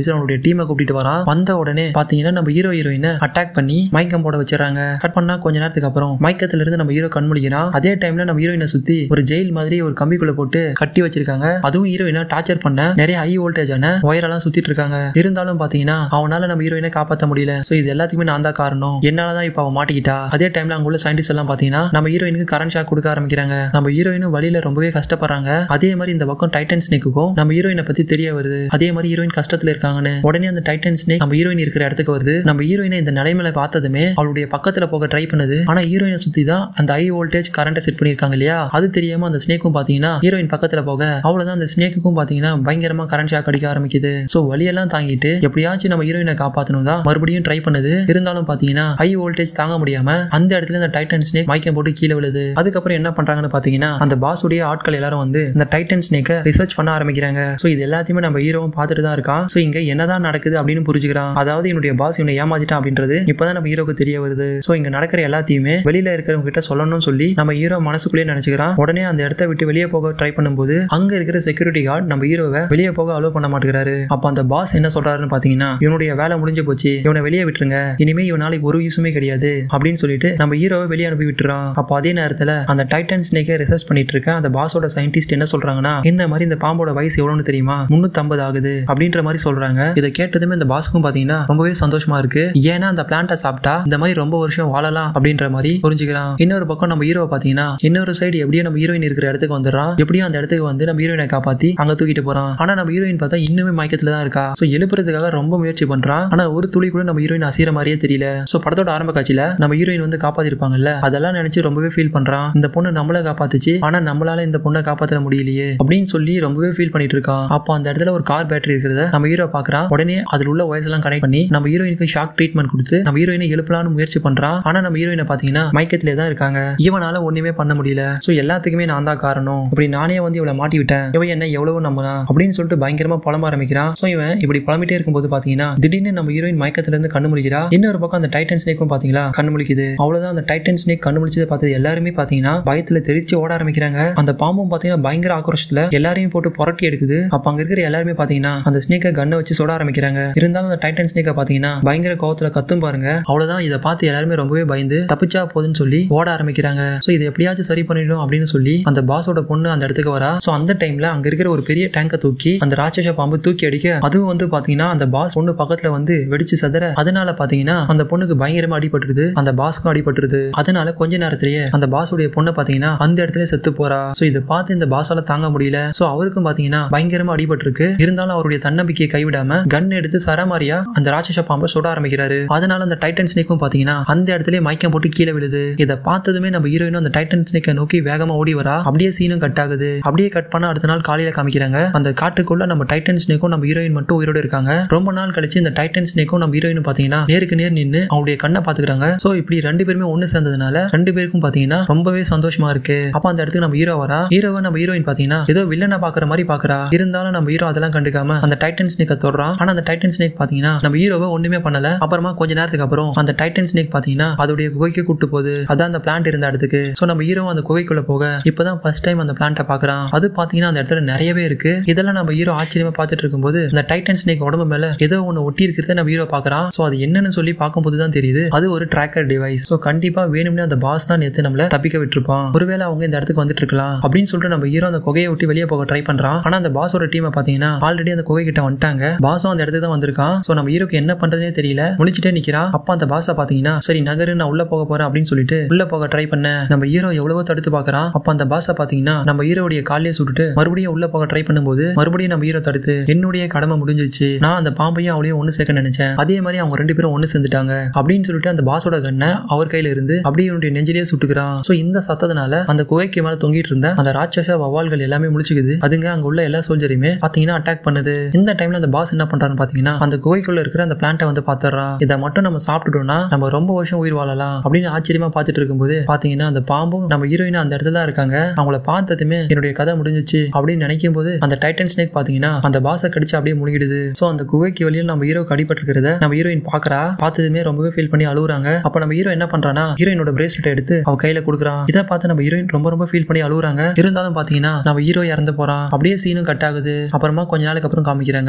ஆஃபீஸர் அவனுடைய டீமை கூட்டிட்டு வரான் வந்த உடனே பாத்தீங்கன்னா நம்ம ஹீரோ ஹீரோயினை அட்டாக் பண்ணி மயக்கம் போட வச்சிடறாங்க கட் பண்ணா கொஞ்ச நேரத்துக்கு அப்புறம் மயக்கத்துல இருந்து நம்ம ஹீரோ கண் முழிக்கிறான் அதே டைம்ல நம்ம ஹீரோயினை சுத்தி ஒரு ஜெயில் மாதிரி ஒரு கம்பிக்குள்ள போட்டு கட்டி வச்சிருக்காங்க அதுவும் ஹீரோயினை டார்ச்சர் பண்ண நிறைய ஹை வோல்டேஜான ஒயரெல்லாம் சுத்திட்டு இருக்காங்க இருந்தாலும் பாத்தீங்கன்னா அவனால நம்ம ஹீரோயினை காப்பாற்ற முடியல சோ இது எல்லாத்துக்குமே நான் தான் காரணம் என்னாலதான் இப்ப அவன் மாட்டிக்கிட்டா அதே டைம்ல அங்க உள்ள சயின்டிஸ்ட் எல்லாம் பாத்தீங்கன்னா நம்ம ஹீரோயினுக்கு கரண்ட் ஷாக் கொடுக்க ஆரம்பிக்கிறாங்க நம்ம ஹீரோயினும் வழியில ரொம்பவே கஷ்டப்படுறாங்க அதே மாதிரி இந்த பக்கம் டைட்டன் ஸ்னேக்குக்கும் நம்ம ஹீரோயினை பத்தி தெரிய வருது அதே மாதிரி ஹீரோயின் கஷ்டத்துல இருக்காங்கன்னு உடனே அந்த டைட்டன் ஸ்னேக் நம்ம ஹீரோயின் இருக்கிற இடத்துக்கு வருது நம்ம ஹீரோயினை இந்த நிலைமையில பார்த்ததுமே அவளுடைய பக்கத்துல போக ட்ரை பண்ணுது ஆனா ஹீரோயினை சுத்தி தான் அந்த ஹை வோல்டேஜ் கரண்ட்டை செட் பண்ணிருக்காங்க இல்லையா அது தெரியாம அந்த ஸ்னேக்கும் பாத்தீங்கன்னா ஹீரோயின் பக்கத்துல போக அவ்வளவுதான் அந்த ஸ்னேக்குக்கும் பாத்தீங்கன்னா பயங்கரமா கரண்ட் ஷாக் அடிக்க ஆரம்பிக்குது சோ வழியெல்லாம் தாங்கிட்டு எப்படியாச்சும் நம்ம ஹீரோயினை காப்பாத்தணும் தான் மறுபடியும் ட்ரை பண்ணுது இருந்தாலும் பாத்தீங்கன்னா ஹை வோல்டேஜ் தாங்க முடியாம அந்த இடத்துல இந்த டைட்டன் ஸ்னேக் மயக்கம் போட்டு கீழே விழுது அதுக்கப்புறம் என்ன பண்றாங்கன்னு பாத்தீங்கன்னா அந்த பாஸுடைய ஆட்கள் எல்லாரும் வந்து இந்த டைட்டன் ஸ்னேக்கை ரிசர்ச் பண்ண ஆரம்பிக்கிறாங்க சோ இது எல்லாத்தையுமே நம்ம ஹீரோவும் பார்த்துட்டு தான் இருக்கான் சோ இங்க என்னதான் நடக்குது அப்படின்னு புரிஞ்சுக்கிறான் அதாவது என்னுடைய பாஸ் இவனை ஏமாத்திட்டான் அப்படின்றது இப்பதான் நம்ம ஹீரோக்கு தெரிய வருது சோ இங்க நடக்கிற எல்லாத்தையுமே வெளியில இருக்கிறவங்க கிட்ட சொல்லணும்னு சொல்லி நம்ம ஹீரோ மனசுக்குள்ளேயே நினைச்சுக்கிறான் உடனே அந்த இடத்த விட்டு வெளியே போக ட்ரை பண்ணும்போது அங்க இருக்கிற செக்யூரிட்டி கார்டு நம்ம ஹீரோவை வெளியே போக அலோவ் பண்ண மாட்டேங்கிறாரு அப்ப அந்த பாஸ் என்ன சொல்றாருன்னு பாத்தீங்கன்னா இவனுடைய வேலை முடிஞ்சு போச்சு இவனை வெளியே விட்டுருங்க இனிமே இவன் நாளைக்கு ஒரு யூஸுமே கிடையாது அப்படின்னு சொல்லிட்டு நம்ம ஹீரோவை வெளியே அனுப்பி விட்டுறான் அப்போ அதே நேரத்துல அந்த டைட்டன் ஸ்னேக்கை ரிசர்ச் பண்ணிட்டு இருக்க அந்த பாஸோட சயின்டிஸ்ட் என்ன சொல்றாங்கன்னா இந்த மாதிரி இந்த பாம்போட வயசு எவ்வளவுன்னு தெரியுமா முன்னூத்தி ஆகுது அப்படின்ற மாதிரி சொல்றாங்க இதை கேட்டதுமே இந்த பாஸ்க்கும் பாத்தீங்கன்னா ரொம்பவே சந்தோஷமா இருக்கு ஏன்னா அந்த பிளான்ட்டை சாப்பிட்டா இந்த மாதிரி ரொம்ப வருஷம் வாழலாம் அப்படின்ற மாதிரி புரிஞ்சுக்கிறான் இன்னொரு பக்கம் நம்ம ஹீரோவை பாத்தீங்கன்னா இன்னொரு சைடு எப்படியோ நம்ம ஹீரோயின் இருக்கிற இடத்துக்கு வந்துடுறான் எப்படியும் அந்த இடத்துக்கு வந்து நம்ம ஹீரோயினை காப்பாத்தி அங்க தூக்கிட்டு போறான் ஆனா நம்ம ஹீரோயின் பார்த்தா இன்னுமே மயக்கத்துல தான் இருக்கா சோ எழுப்புறதுக்காக ரொம்ப முயற்சி பண்றான் ஆனா ஒரு துளி கூட நம்ம ஹீரோயின் அசைற மாதிரியே தெரியல சோ படத்தோட ஆரம்ப காட்சியில நம்ம ஹீரோயின் வந்து காப்பாத்திருப்பாங்கல்ல அதெல்லாம் நினைச்சு ரொம்பவே ஃபீல் பண்றான் இந்த பொண்ணு நம்மள காப்பாத்துச்சு ஆனா நம்மளால இந்த பொண்ணை காப்பாற்ற முடியலையே அப்படின்னு சொல்லி ரொம்பவே ஃபீல் பண்ணிட்டு இருக்கான் அப்போ அந்த இடத்துல ஒரு கார் பேட்டரி இருக்கிறத நம்ம ஹீரோ பாக்குறான் உடனே அதுல உள்ள வயசு எல்லாம் கனெக்ட் பண்ணி நம்ம ஹீரோயினுக்கு ஷாக் ட்ரீட்மெண்ட் கொடுத்து நம்ம ஹீரோயினை எழுப்பலாம்னு முயற்சி பண்றான் ஆனா நம்ம ஹீரோயினை பாத்தீங்கன்னா மயக்கத்திலே தான் இருக்காங்க இவனால ஒண்ணுமே பண்ண முடியல சோ எல்லாத்துக்குமே நான் தான் காரணம் இப்படி நானே வந்து இவளை மாட்டி விட்டேன் இவன் என்ன எவ்வளவு நம்பினா அப்படின்னு சொல்லிட்டு பயங்கரமா புலம்ப ஆரம்பிக்கிறான் சோ இவன் இப்படி புலம்பிட்டே இருக்கும்போது பாத்தீங்கன்னா திடீர்னு நம்ம ஹீரோயின் மயக்கத்துல இருந்து கண்ணு முழிக்கிறா இன்னொரு பக்கம் அந்த டைட்டன் ஸ்னேக்கும் பாத்தீங்களா கண்ணு முழிக்குது அவ்வளவுதான் அந்த டைட்டன் ஸ்னேக் கண்ணு முழிச்சதை பார்த்தது எல்லாருமே பாத்தீங்கன்னா பயத்துல தெரிச்சு ஓட ஆரம்பிக்கிறாங்க அந்த பாம்பும் பாத்தீங்கன்னா பயங்கர ஆக்ரோஷத்துல எல்லாரையும் போட்டு புரட்டி எடுக்குது அப்ப அங்க இருக்கிற எல்லாருமே பாத்தீங்கன்னா அந்த ஸ்னேக்கை கண்ணை வச்சு சுட ஆரம்பிக்கிறாங்க இருந்தாலும் அந்த டைட்டன் ஸ்னேக்கை பாத்தீங்கன்னா பயங்கர கோவத்துல கத்தும் பாருங்க அவ்வளவுதான் இதை பார்த்து எல்லாருமே ரொம்பவே பயந்து தப்பிச்சா போதுன்னு சொல்லி ஓட ஆரம்பிக்கிறாங்க சோ இதை எப்படியாச்சும் சரி பண்ணிடும் அப்படின்னு சொல்லி அந்த பாஸோட பொண்ணு அந்த இடத்துக்கு வரா சோ அந்த டைம்ல அங்க இருக்கிற ஒரு பெரிய டேங்கை தூக்கி அந்த ராட்சச பாம்பு தூக்கி அடிக்க அதுவும் வந்து பாத்தீங்கன்னா அந்த பாஸ் பொண்ணு பக்கத்துல வந்து வெடிச்சு சதற அதனால பாத்தீங்கன்னா அந்த பொண்ணுக்கு பயங்கரமா அடிபட்டுருது அந்த பாஸ்க்கும் அடிபட்டுருது அதனால கொஞ்ச நேரத்திலேயே அந்த பாஸுடைய பொண்ணு பாத்தீங்கன்னா அந்த இடத்துல செத்து போறா சோ இதை பார்த்து இந்த பாஸால தாங்க முடியல சோ அவருக்கும் பாத்தீங்கன்னா பயங்கரமா அடிபட்டிருக்கு இருந்தாலும் அவருடைய தன்னம்பிக்கையை கைவிடாம கன் எடுத்து சரமாரியா அந்த ராட்சச பாம்பை சுட ஆரம்பிக்கிறாரு அதனால அந்த டைட்டன் ஸ்னேக்கும் பாத்தீங்கன்னா அந்த இடத்துல மயக்கம் போட்டு கீழே விழுது இதை பார்த்ததுமே நம்ம ஹீரோயினும் அந்த டைட்டன் ஸ்னேக்கை நோக்கி வேகமா ஓடி வரா அப்படியே சீனும் கட் ஆகுது அப்படியே கட் பண்ண அடுத்த நாள் காலையில காமிக்கிறாங்க அந்த காட்டுக்குள்ள நம்ம டைட்டன் ஸ்னேக்கும் நம்ம ஹீரோயின் மட்டும் உயிரோட இருக்காங்க ரொம்ப நாள் கழிச்சு இந்த டைட்டன் ஸ்னேக்கும் நம்ம ஹீரோயினும் பாத்தீங்கன்னா நேருக்கு நேர் நின்று அவங்களுடைய கண்ணை பாத்துக்கிறாங்க சோ இப்படி ரெண்டு பேருமே ஒண்ணு சேர்ந்ததுனால ரெண்டு பேருக்கும் பாத்தீங்கன்னா ரொம்பவே சந்தோஷமா இருக்கு அப்ப அந்த இடத்துக்கு நம்ம ஹீரோ வரா ஹீரோவை நம்ம ஹீரோயின் பாத்தீங்கன்னா ஏதோ வில்லனை பாக்குற மாதிரி பாக்குறா இருந்தாலும் நம்ம ஹீரோ அதெல்லாம் கண்டுக்காம அந்த டைட்டன் ஸ்னேக்கை தொடுறான் ஆனா அந்த டைட்டன் ஸ்னேக் பாத்தீங்கன்னா நம்ம ஹீரோவை ஒண்ணுமே பண்ணல அப்புறமா கொஞ்ச நேரத்துக்கு அப்புறம் அந்த டைட்டன் ஸ்னேக் பாத்தீங்கன்னா அதோடைய குகைக்கு கூட்டு போகுது அதான் அந்த பிளான்ட் இருந்த இடத்துக்கு சோ நம்ம ஹீரோ அந்த குகைக்குள்ள போக இப்பதான் ஃபர்ஸ்ட் டைம் அந்த பிளான்ட்டை பாக்குறான் அது பாத்தீங்கன்னா அந்த இடத்துல நிறையவே இருக்கு இதெல்லாம் நம்ம ஹீரோ ஆச்சரியமா பார்த்துட்டு இருக்கும்போது அந்த டைட்டன் ஸ்னேக் உடம்பு மேல ஏதோ ஒண்ணு ஒட்டி இருக்கிறத நம்ம ஹீரோ பாக்குறான் சோ அது என்னன்னு சொல்லி பார்க்கும்போது தான் தெரியுது அது ஒரு ட்ராக்கர் டிவைஸ் சோ கண்டிப்பா வேணும்னே அந்த பாஸ் தான் நேத்து நம்மள தப்பிக்க விட்டுருப்பான் ஒருவேளை அவங்க இந்த இடத்துக்கு வந்துட்டு இருக்கலாம் அப்படின்னு சொல்லிட்டு நம்ம ஹீரோ அந்த குகையை விட்டு வெளியே போக ட்ரை பண்றான் ஆனா அந்த பாஸோட டீமை பாத்தீங்கன்னா ஆல்ரெடி அந்த குகை கிட்ட வந்துட்டாங்க பாஸும் அந்த இடத்துக்கு தான் வந்திருக்கான் சோ நம்ம ஹீரோக்கு என்ன பண்றதுனே தெரியல முழிச்சிட்டே நிக்கிறான் அப்ப அந்த பாஸை பாத்தீங்கன்னா சரி நகரு நான் உள்ள போக போறேன் அப்படின்னு சொல்லிட்டு உள்ள போக ட்ரை பண்ண நம்ம ஹீரோ எவ்வளவோ தடுத்து பாக்குறான் அப்ப அந்த பாஸை பாத்தீங்கன்னா நம்ம ஹீரோடைய காலையே சுட்டுட்டு மறுபடியும் உள்ள போக ட்ரை பண்ணும்போது மறுபடியும் நம்ம ஹீரோ தடுத்து என்னுடைய கடமை முடிஞ்சிச்சு நான் அந்த பாம்பையும் அவளையும் ஒண்ணு சேர்க்க நினைச்சேன் அதே மாதிரி அவங்க ரெண்டு பேரும் ஒண்ணு சேர்ந்துட்டாங்க அப்படின்னு சொல்லிட்டு அந்த பாஸோட கண்ணை அவர் கையில இருந்து அப்படியே என்னுடைய நெஞ்சிலேயே சுட்டுக்கிறான் சோ இந்த சத்தத்தினால அந்த குகைக்கு மேல தொங்கிட்டு இருந்த அந்த ராட்சச வவால்கள் எல்லாமே முழிச்சுக்குது அதுங்க அங்க உள்ள எல்லா சோல்ஜரையுமே பாத்தீங்கன்னா அட்டாக் பண்ணுது இந்த டைம்ல அந்த பாஸ் என்ன பண்றாருன்னு பாத்தீங்கன்னா அந்த குகைக்குள்ள இருக்கிற அந்த பிளான்ட்டை வந்து பாத்துறான் இதை மட்டும் நம்ம சாப்பிட்டுட்டோம்னா நம்ம ரொம்ப வருஷம் உயிர் வாழலாம் அப்படின்னு ஆச்சரியமா பார்த்துட்டு இருக்கும்போது பாத்தீங்கன்னா அந்த பாம்பும் நம்ம ஹீரோயினும் அந்த இடத்துல தான் இருக்காங்க அவங்கள பார்த்ததுமே என்னுடைய கதை முடிஞ்சிச்சு அப்படின்னு நினைக்கும் போது அந்த டைட்டன் ஸ்னேக் பாத்தீங்கன்னா அந்த பாஸை கடிச்சு அப்படியே முழுகிடுது சோ அந்த குகைக்கு வெளியில் நம்ம ஹீரோ அடிபட்டிருக்கிறத நம்ம ஹீரோயின் பாக்குறா பார்த்ததுமே ரொம்பவே ஃபீல் பண்ணி அழுகுறாங்க அப்ப நம்ம ஹீரோ என்ன பண்றானா ஹீரோயினோட பிரேஸ்லெட் எடுத்து அவ கையில கொடுக்குறான் இதை பார்த்து நம்ம ஹீரோயின் ரொம்ப ரொம்ப ஃபீல் பண்ணி அழுகுறாங்க இருந்தாலும் பாத்தீங்கன்னா நம்ம ஹீரோ இறந்து போறான் அப்படியே சீனும் கட் ஆகுது அப்புறமா கொஞ்ச நாளுக்கு அப்புறம் காமிக்கிறாங்க படத்தோட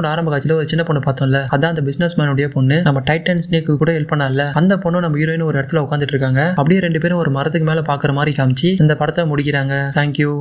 படத்தோட ஆரம்ப காட்சியில ஒரு சின்ன பொண்ணு பார்த்தோம்ல அதான் அந்த பிசினஸ் மேனுடைய பொண்ணு நம்ம டைட்டன் ஸ்னேக்கு கூட ஹெல்ப் பண்ணல அந்த பொண்ணு நம்ம ஹீரோயின் ஒரு இடத்துல உட்காந்துட்டு இருக்காங்க அப்படியே ரெண்டு பேரும் ஒரு மரத்துக்கு மேல பாக்குற மாதிரி காமிச்சு இந்த படத்தை முடிக்கிறாங்க தேங்க்யூ